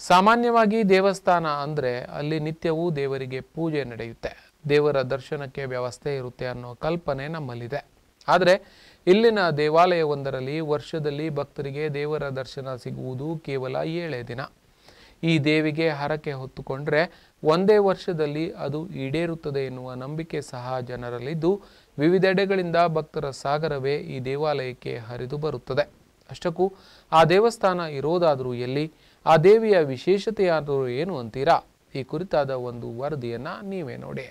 ಸಾಮಾನ್ಯವಾಗಿ ದೇವಸ್ಥಾನ ಅಂದರೆ ಅಲ್ಲಿ ನಿತ್ಯವೂ ದೇವರಿಗೆ ಪೂಜೆ ನಡೆಯುತ್ತೆ ದೇವರ ದರ್ಶನಕ್ಕೆ ವ್ಯವಸ್ಥೆ ಇರುತ್ತೆ ಅನ್ನೋ ಕಲ್ಪನೆ ನಮ್ಮಲ್ಲಿದೆ ಆದರೆ ಇಲ್ಲಿನ ದೇವಾಲಯವೊಂದರಲ್ಲಿ ವರ್ಷದಲ್ಲಿ ಭಕ್ತರಿಗೆ ದೇವರ ದರ್ಶನ ಸಿಗುವುದು ಕೇವಲ ಏಳೇ ದಿನ ಈ ದೇವಿಗೆ ಹರಕೆ ಹೊತ್ತುಕೊಂಡ್ರೆ ಒಂದೇ ವರ್ಷದಲ್ಲಿ ಅದು ಈಡೇರುತ್ತದೆ ಎನ್ನುವ ನಂಬಿಕೆ ಸಹ ಜನರಲ್ಲಿದ್ದು ವಿವಿಧೆಡೆಗಳಿಂದ ಭಕ್ತರ ಸಾಗರವೇ ಈ ದೇವಾಲಯಕ್ಕೆ ಹರಿದು ಬರುತ್ತದೆ ಅಷ್ಟಕ್ಕೂ ಆ ದೇವಸ್ಥಾನ ಇರೋದಾದರೂ ಎಲ್ಲಿ ಆ ದೇವಿಯ ವಿಶೇಷತೆಯಾದರೂ ಏನು ಅಂತೀರಾ ಈ ಕುರಿತಾದ ಒಂದು ವರದಿಯನ್ನ ನೀವೇ ನೋಡಿ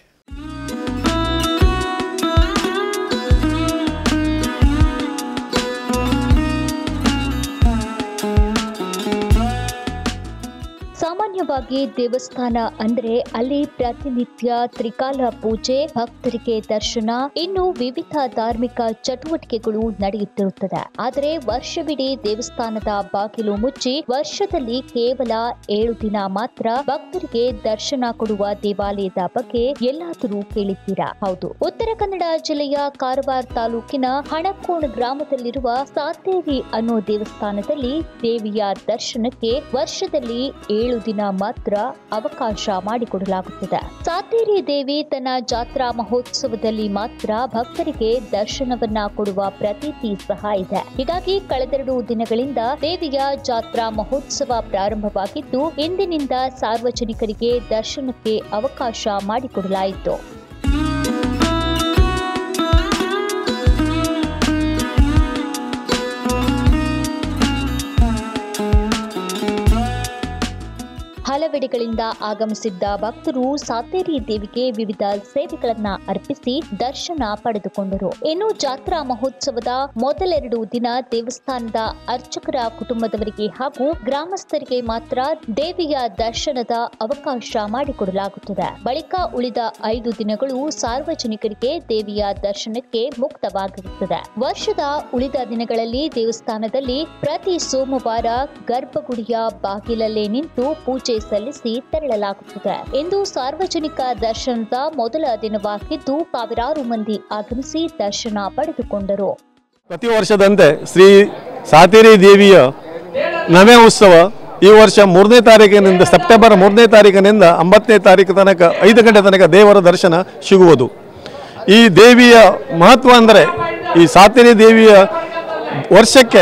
ಸಾಮಾನ್ಯವಾಗಿ ದೇವಸ್ಥಾನ ಅಂದ್ರೆ ಅಲ್ಲಿ ಪ್ರತಿನಿತ್ಯ ತ್ರಿಕಾಲ ಪೂಜೆ ಭಕ್ತರಿಗೆ ದರ್ಶನ ಇನ್ನು ವಿವಿಧ ಧಾರ್ಮಿಕ ಚಟುವಟಿಕೆಗಳು ನಡೆಯುತ್ತಿರುತ್ತದೆ ಆದರೆ ವರ್ಷವಿಡೀ ದೇವಸ್ಥಾನದ ಬಾಗಿಲು ಮುಚ್ಚಿ ವರ್ಷದಲ್ಲಿ ಕೇವಲ ಏಳು ದಿನ ಮಾತ್ರ ಭಕ್ತರಿಗೆ ದರ್ಶನ ಕೊಡುವ ದೇವಾಲಯದ ಬಗ್ಗೆ ಎಲ್ಲಾದರೂ ಕೇಳಿದ್ದೀರಾ ಹೌದು ಉತ್ತರ ಕನ್ನಡ ಜಿಲ್ಲೆಯ ಕಾರವಾರ ತಾಲೂಕಿನ ಹಣಕೋಣ ಗ್ರಾಮದಲ್ಲಿರುವ ಸಾತೇರಿ ಅನ್ನೋ ದೇವಸ್ಥಾನದಲ್ಲಿ ದೇವಿಯ ದರ್ಶನಕ್ಕೆ ವರ್ಷದಲ್ಲಿ ಏಳು ದಿನ ಮಾತ್ರ ಅವಕಾಶ ಮಾಡಿಕೊಡಲಾಗುತ್ತದೆ ಸಾತೇರಿ ದೇವಿ ತನ್ನ ಜಾತ್ರಾ ಮಹೋತ್ಸವದಲ್ಲಿ ಮಾತ್ರ ಭಕ್ತರಿಗೆ ದರ್ಶನವನ್ನ ಕೊಡುವ ಪ್ರತೀತಿ ಸಹ ಇದೆ ಹೀಗಾಗಿ ಕಳೆದೆರಡು ದಿನಗಳಿಂದ ದೇವಿಯ ಜಾತ್ರಾ ಮಹೋತ್ಸವ ಪ್ರಾರಂಭವಾಗಿದ್ದು ಇಂದಿನಿಂದ ಸಾರ್ವಜನಿಕರಿಗೆ ದರ್ಶನಕ್ಕೆ ಅವಕಾಶ ಮಾಡಿಕೊಡಲಾಯಿತು ಹಲವೆಡೆಗಳಿಂದ ಆಗಮಿಸಿದ್ದ ಭಕ್ತರು ಸಾತೇರಿ ದೇವಿಗೆ ವಿವಿಧ ಸೇವೆಗಳನ್ನ ಅರ್ಪಿಸಿ ದರ್ಶನ ಪಡೆದುಕೊಂಡರು ಇನ್ನು ಜಾತ್ರಾ ಮಹೋತ್ಸವದ ಮೊದಲೆರಡು ದಿನ ದೇವಸ್ಥಾನದ ಅರ್ಚಕರ ಕುಟುಂಬದವರಿಗೆ ಹಾಗೂ ಗ್ರಾಮಸ್ಥರಿಗೆ ಮಾತ್ರ ದೇವಿಯ ದರ್ಶನದ ಅವಕಾಶ ಮಾಡಿಕೊಡಲಾಗುತ್ತದೆ ಬಳಿಕ ಉಳಿದ ಐದು ದಿನಗಳು ಸಾರ್ವಜನಿಕರಿಗೆ ದೇವಿಯ ದರ್ಶನಕ್ಕೆ ಮುಕ್ತವಾಗಿರುತ್ತದೆ ವರ್ಷದ ಉಳಿದ ದಿನಗಳಲ್ಲಿ ದೇವಸ್ಥಾನದಲ್ಲಿ ಪ್ರತಿ ಸೋಮವಾರ ಗರ್ಭಗುಡಿಯ ಬಾಗಿಲಲ್ಲೇ ನಿಂತು ಪೂಜೆ ಸಲ್ಲಿಸಿ ತೆರಳಲಾಗುತ್ತದೆ ಇಂದು ಸಾರ್ವಜನಿಕ ದರ್ಶನದ ಮೊದಲ ದಿನವಾಗಿದ್ದು ಸಾವಿರಾರು ಮಂದಿ ಆಗಮಿಸಿ ದರ್ಶನ ಪಡೆದುಕೊಂಡರು ಪ್ರತಿ ವರ್ಷದಂತೆ ಶ್ರೀ ಸಾತೇರಿ ದೇವಿಯ ನವೆ ಉತ್ಸವ ಈ ವರ್ಷ ಮೂರನೇ ತಾರೀಕಿನಿಂದ ಸೆಪ್ಟೆಂಬರ್ ಮೂರನೇ ತಾರೀಕಿನಿಂದ ಒಂಬತ್ತನೇ ತಾರೀಕು ತನಕ ಐದು ಗಂಟೆ ತನಕ ದೇವರ ದರ್ಶನ ಸಿಗುವುದು ಈ ದೇವಿಯ ಮಹತ್ವ ಅಂದರೆ ಈ ಸಾತೇರಿ ದೇವಿಯ ವರ್ಷಕ್ಕೆ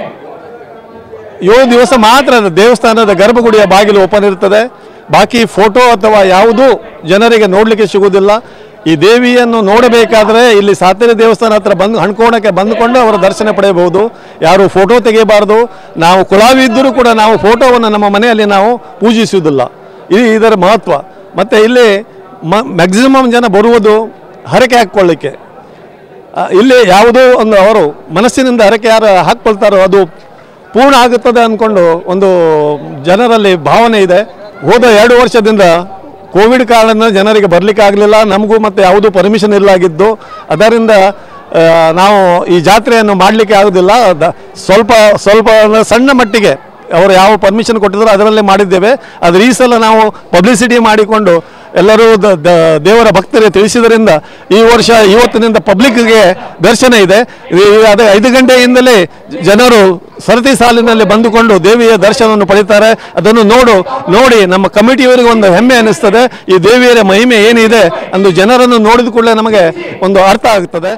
ಏಳು ದಿವಸ ಮಾತ್ರ ದೇವಸ್ಥಾನದ ಗರ್ಭಗುಡಿಯ ಬಾಗಿಲು ಓಪನ್ ಇರ್ತದೆ ಬಾಕಿ ಫೋಟೋ ಅಥವಾ ಯಾವುದೂ ಜನರಿಗೆ ನೋಡಲಿಕ್ಕೆ ಸಿಗುವುದಿಲ್ಲ ಈ ದೇವಿಯನ್ನು ನೋಡಬೇಕಾದ್ರೆ ಇಲ್ಲಿ ಸಾತೇರಿ ದೇವಸ್ಥಾನ ಹತ್ರ ಬಂದು ಹಣ್ಕೋಣಕ್ಕೆ ಬಂದುಕೊಂಡು ಅವರ ದರ್ಶನ ಪಡೆಯಬಹುದು ಯಾರು ಫೋಟೋ ತೆಗೆಯಬಾರದು ನಾವು ಕುಲಾವಿ ಇದ್ದರೂ ಕೂಡ ನಾವು ಫೋಟೋವನ್ನು ನಮ್ಮ ಮನೆಯಲ್ಲಿ ನಾವು ಪೂಜಿಸುವುದಿಲ್ಲ ಇದು ಇದರ ಮಹತ್ವ ಮತ್ತು ಇಲ್ಲಿ ಮ ಮ್ಯಾಕ್ಸಿಮಮ್ ಜನ ಬರುವುದು ಹರಕೆ ಹಾಕ್ಕೊಳ್ಳಿಕ್ಕೆ ಆ, ಇಲ್ಲಿ ಯಾವುದೋ ಒಂದು ಅವರು ಮನಸ್ಸಿನಿಂದ ಹರಕೆ ಯಾರು ಹಾಕ್ಕೊಳ್ತಾರೋ ಅದು ಪೂರ್ಣ ಆಗುತ್ತದೆ ಅಂದ್ಕೊಂಡು ಒಂದು ಜನರಲ್ಲಿ ಭಾವನೆ ಇದೆ ಹೋದ ಎರಡು ವರ್ಷದಿಂದ ಕೋವಿಡ್ ಕಾರಣದಿಂದ ಜನರಿಗೆ ಬರಲಿಕ್ಕೆ ಆಗಲಿಲ್ಲ ನಮಗೂ ಮತ್ತು ಯಾವುದೂ ಪರ್ಮಿಷನ್ ಇಲ್ಲಾಗಿದ್ದು ಅದರಿಂದ ಆ, ನಾವು ಈ ಜಾತ್ರೆಯನ್ನು ಮಾಡಲಿಕ್ಕೆ ಆಗೋದಿಲ್ಲ ದ- ಸ್ವಲ್ಪ ಸ್ವಲ್ಪ ಅಂದ್ರೆ ಸಣ್ಣ ಮಟ್ಟಿಗೆ ಅವರು ಯಾವ ಪರ್ಮಿಷನ್ ಕೊಟ್ಟಿದ್ರು ಅದರಲ್ಲೇ ಮಾಡಿದ್ದೇವೆ ಆದರೆ ಈ ಸಲ ನಾವು ಪಬ್ಲಿಸಿಟಿ ಮಾಡಿಕೊಂಡು ಎಲ್ಲರೂ ದ- ದ- ದೇವರ ಭಕ್ತರಿಗೆ ತಿಳಿಸಿದ್ರಿಂದ ಈ ವರ್ಷ ಇವತ್ತಿನಿಂದ ಪಬ್ಲಿಕ್ಗೆ ದರ್ಶನ ಇದೆ ಈ- ಅದೇ ಐದು ಗಂಟೆಯಿಂದಲೇ ಜನರು ಸರತಿ ಸಾಲಿನಲ್ಲಿ ಬಂದುಕೊಂಡು ದೇವಿಯ ದರ್ಶನವನ್ನು ಪಡಿತಾರೆ ಅದನ್ನು ನೋಡು ನೋಡಿ ನಮ್ಮ ಕಮಿಟಿಯವರಿಗೆ ಒಂದು ಹೆಮ್ಮೆ ಅನ್ನಿಸ್ತದೆ ಈ ದೇವಿಯರ ಮಹಿಮೆ ಏನಿದೆ ಅಂದು ಜನರನ್ನು ನೋಡಿದ ಕೂಡಲೇ ನಮಗೆ ಒಂದು ಅರ್ಥ ಆಗ್ತದೆ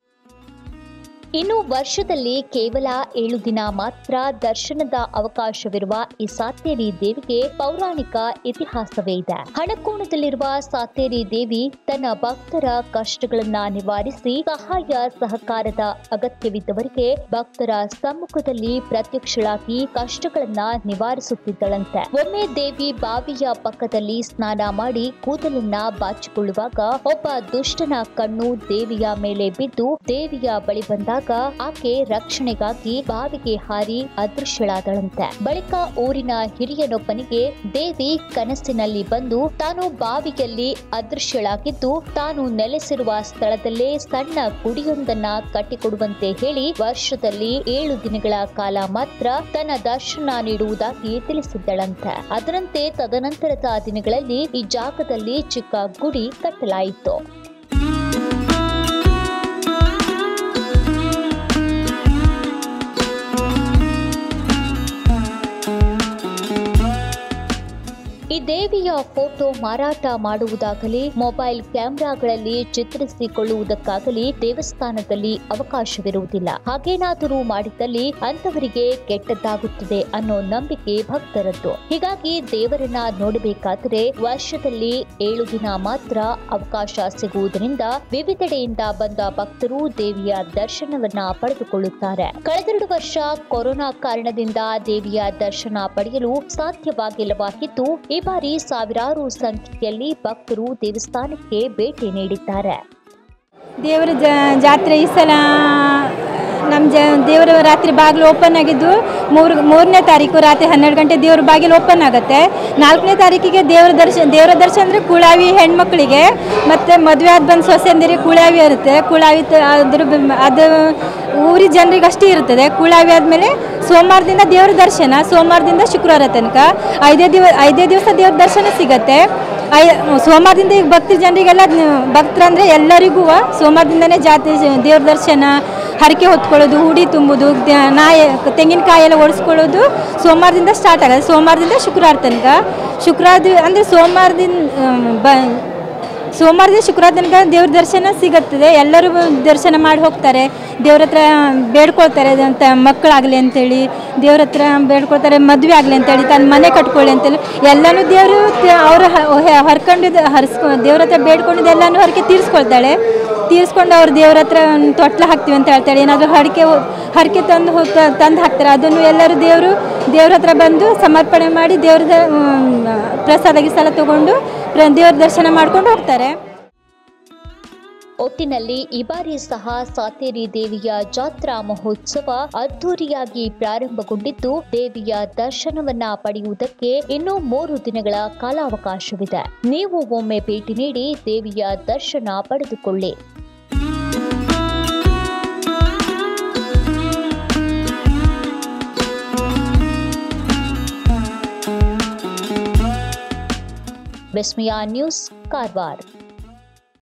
ಇನ್ನು ವರ್ಷದಲ್ಲಿ ಕೇವಲ ಏಳು ದಿನ ಮಾತ್ರ ದರ್ಶನದ ಅವಕಾಶವಿರುವ ಈ ಸಾತೇರಿ ದೇವಿಗೆ ಪೌರಾಣಿಕ ಇತಿಹಾಸವೇ ಇದೆ ಹಣಕೋಣದಲ್ಲಿರುವ ಸಾತೇರಿ ದೇವಿ ತನ್ನ ಭಕ್ತರ ಕಷ್ಟಗಳನ್ನ ನಿವಾರಿಸಿ ಸಹಾಯ ಸಹಕಾರದ ಅಗತ್ಯವಿದ್ದವರಿಗೆ ಭಕ್ತರ ಸಮ್ಮುಖದಲ್ಲಿ ಪ್ರತ್ಯಕ್ಷಳಾಗಿ ಕಷ್ಟಗಳನ್ನ ನಿವಾರಿಸುತ್ತಿದ್ದಳಂತೆ ಒಮ್ಮೆ ದೇವಿ ಬಾವಿಯ ಪಕ್ಕದಲ್ಲಿ ಸ್ನಾನ ಮಾಡಿ ಕೂದಲನ್ನ ಬಾಚಿಕೊಳ್ಳುವಾಗ ಒಬ್ಬ ದುಷ್ಟನ ಕಣ್ಣು ದೇವಿಯ ಮೇಲೆ ಬಿದ್ದು ದೇವಿಯ ಬಳಿ ಬಂದಾಗ ಆಕೆ ರಕ್ಷಣೆಗಾಗಿ ಬಾವಿಗೆ ಹಾರಿ ಅದೃಶ್ಯಳಾದಳಂತೆ ಬಳಿಕ ಊರಿನ ಹಿರಿಯನೊಬ್ಬನಿಗೆ ದೇವಿ ಕನಸಿನಲ್ಲಿ ಬಂದು ತಾನು ಬಾವಿಯಲ್ಲಿ ಅದೃಶ್ಯಳಾಗಿದ್ದು ತಾನು ನೆಲೆಸಿರುವ ಸ್ಥಳದಲ್ಲೇ ಸಣ್ಣ ಗುಡಿಯೊಂದನ್ನ ಕಟ್ಟಿಕೊಡುವಂತೆ ಹೇಳಿ ವರ್ಷದಲ್ಲಿ ಏಳು ದಿನಗಳ ಕಾಲ ಮಾತ್ರ ತನ್ನ ದರ್ಶನ ನೀಡುವುದಾಗಿ ತಿಳಿಸಿದ್ದಳಂತೆ ಅದರಂತೆ ತದನಂತರದ ದಿನಗಳಲ್ಲಿ ಈ ಜಾಗದಲ್ಲಿ ಚಿಕ್ಕ ಗುಡಿ ಕಟ್ಟಲಾಯಿತು ಈ ದೇವಿಯ ಫೋಟೋ ಮಾರಾಟ ಮಾಡುವುದಾಗಲಿ ಮೊಬೈಲ್ ಕ್ಯಾಮೆರಾಗಳಲ್ಲಿ ಚಿತ್ರಿಸಿಕೊಳ್ಳುವುದಕ್ಕಾಗಲಿ ದೇವಸ್ಥಾನದಲ್ಲಿ ಅವಕಾಶವಿರುವುದಿಲ್ಲ ಹಾಗೇನಾದರೂ ಮಾಡಿದ್ದಲ್ಲಿ ಅಂತವರಿಗೆ ಕೆಟ್ಟದ್ದಾಗುತ್ತದೆ ಅನ್ನೋ ನಂಬಿಕೆ ಭಕ್ತರದ್ದು ಹೀಗಾಗಿ ದೇವರನ್ನ ನೋಡಬೇಕಾದರೆ ವರ್ಷದಲ್ಲಿ ಏಳು ದಿನ ಮಾತ್ರ ಅವಕಾಶ ಸಿಗುವುದರಿಂದ ವಿವಿಧೆಡೆಯಿಂದ ಬಂದ ಭಕ್ತರು ದೇವಿಯ ದರ್ಶನವನ್ನ ಪಡೆದುಕೊಳ್ಳುತ್ತಾರೆ ಕಳೆದೆರಡು ವರ್ಷ ಕೊರೋನಾ ಕಾರಣದಿಂದ ದೇವಿಯ ದರ್ಶನ ಪಡೆಯಲು ಸಾಧ್ಯವಾಗಿಲ್ಲವಾಗಿದ್ದು ಈ ಬಾರಿ ಸಾವಿರಾರು ಸಂಖ್ಯೆಯಲ್ಲಿ ಭಕ್ತರು ದೇವಸ್ಥಾನಕ್ಕೆ ಭೇಟಿ ನೀಡಿದ್ದಾರೆ ದೇವರ ಜ ಜಾತ್ರೆ ಈ ಸಲ ನಮ್ಮ ಜ ದೇವರ ರಾತ್ರಿ ಬಾಗಿಲು ಓಪನ್ ಆಗಿದ್ದು ಮೂರು ಮೂರನೇ ತಾರೀಕು ರಾತ್ರಿ ಹನ್ನೆರಡು ಗಂಟೆ ದೇವ್ರ ಬಾಗಿಲು ಓಪನ್ ಆಗುತ್ತೆ ನಾಲ್ಕನೇ ತಾರೀಕಿಗೆ ದೇವರ ದರ್ಶನ ದೇವರ ದರ್ಶನ ಅಂದರೆ ಕುಳಾವಿ ಹೆಣ್ಮಕ್ಳಿಗೆ ಮತ್ತು ಮದುವೆ ಆದ ಬಂದು ಸೊಸೆಂದಿರಿಗೆ ಕುಳಾವಿ ಇರುತ್ತೆ ಕುಳಾವಿ ತ- ಅದ್ರ ಬ- ಅದು ಊರಿ ಜನರಿಗೆ ಅಷ್ಟೇ ಇರ್ತದೆ ಕುಳಾವಿ ಆದಮೇಲೆ ಸೋಮವಾರದಿಂದ ದೇವರ ದರ್ಶನ ಸೋಮವಾರದಿಂದ ಶುಕ್ರವಾರ ತನಕ ಐದೇ ದಿವ ಐದೇ ದಿವಸ ದೇವ್ರ ದರ್ಶನ ಸಿಗತ್ತೆ ಐ ಸೋಮವಾರದಿಂದ ಈಗ ಭಕ್ತಿ ಜನರಿಗೆಲ್ಲ ಭಕ್ತರಂದ್ರೆ ಎಲ್ಲರಿಗೂ ಸೋಮವಾರದಿಂದನೇ ಜಾತಿ ದೇವ್ರ ದರ್ಶನ ಹರಕೆ ಹೊತ್ಕೊಳ್ಳೋದು ಹುಡಿ ತುಂಬುದು ದ- ನಾಯಿ ತೆಂಗಿನಕಾಯಿ ಎಲ್ಲ ಒಡಿಸ್ಕೊಳ್ಳೋದು ಸೋಮವಾರದಿಂದ ಸ್ಟಾರ್ಟ್ ಆಗುತ್ತೆ ಸೋಮವಾರದಿಂದ ಶುಕ್ರವಾರ ತನಕ ಶುಕ್ರವಾರ ಅಂದರೆ ಸೋಮವಾರದಿಂದ ಬ ಸೋಮವಾರದಿಂದ ಶುಕ್ರವಾರ ತನಕ ದೇವ್ರ ದರ್ಶನ ಸಿಗುತ್ತದೆ ಎಲ್ಲರೂ ದರ್ಶನ ಮಾಡಿ ಹೋಗ್ತಾರೆ ದೇವ್ರ ಹತ್ರ ಬೇಡ್ಕೊಳ್ತಾರೆ ಅಂತ ಮಕ್ಕಳಾಗಲಿ ಅಂತೇಳಿ ದೇವ್ರ ಹತ್ರ ಬೇಡ್ಕೊಳ್ತಾರೆ ಮದುವೆ ಆಗಲಿ ಅಂತೇಳಿ ತನ್ನ ಮನೆ ಕಟ್ಕೊಳ್ಳಿ ಅಂತೇಳಿ ಎಲ್ಲನೂ ದೇವರು ಅವರು ಹರ್ಕೊಂಡಿದ್ದು ಹರ್ಸ್ಕೊ ದೇವ್ರ ಹತ್ರ ಬೇಡ್ಕೊಂಡಿದ್ದು ಎಲ್ಲನೂ ಹರಕೆ ತೀರಿಸ್ಕೊಳ್ತಾಳೆ ತೀರಿಸ್ಕೊಂಡು ಅವ್ರು ದೇವ್ರ ಹತ್ರ ಒಂದು ತೊಟ್ಲ ಹಾಕ್ತೀವಿ ಅಂತ ಹೇಳ್ತಾಳೆ ಏನಾದರೂ ಹರಕೆ ಹರಕೆ ತಂದು ಹೋಗ್ ತಂದು ಹಾಕ್ತಾರೆ ಅದನ್ನು ಎಲ್ಲರೂ ದೇವರು ದೇವ್ರ ಹತ್ರ ಬಂದು ಸಮರ್ಪಣೆ ಮಾಡಿ ದೇವ್ರ ದ- ಮ್, ಪ್ರಸಾದ ಗಿಸಾಲ ತಗೊಂಡು ಪ್ರ- ದೇವ್ರ ದರ್ಶನ ಮಾಡ್ಕೊಂಡು ಹೋಗ್ತಾರೆ ಒಟ್ಟಿನಲ್ಲಿ ಈ ಬಾರಿ ಸಹ ಸಾತೇರಿ ದೇವಿಯ ಜಾತ್ರಾ ಮಹೋತ್ಸವ ಅದ್ದೂರಿಯಾಗಿ ಪ್ರಾರಂಭಗೊಂಡಿದ್ದು ದೇವಿಯ ದರ್ಶನವನ್ನ ಪಡೆಯುವುದಕ್ಕೆ ಇನ್ನೂ ಮೂರು ದಿನಗಳ ಕಾಲಾವಕಾಶವಿದೆ ನೀವು ಒಮ್ಮೆ ಭೇಟಿ ನೀಡಿ ದೇವಿಯ ದರ್ಶನ ಪಡೆದುಕೊಳ್ಳಿ ವಿಸ್ಮಯ ನ್ಯೂಸ್ ಕಾರವಾರ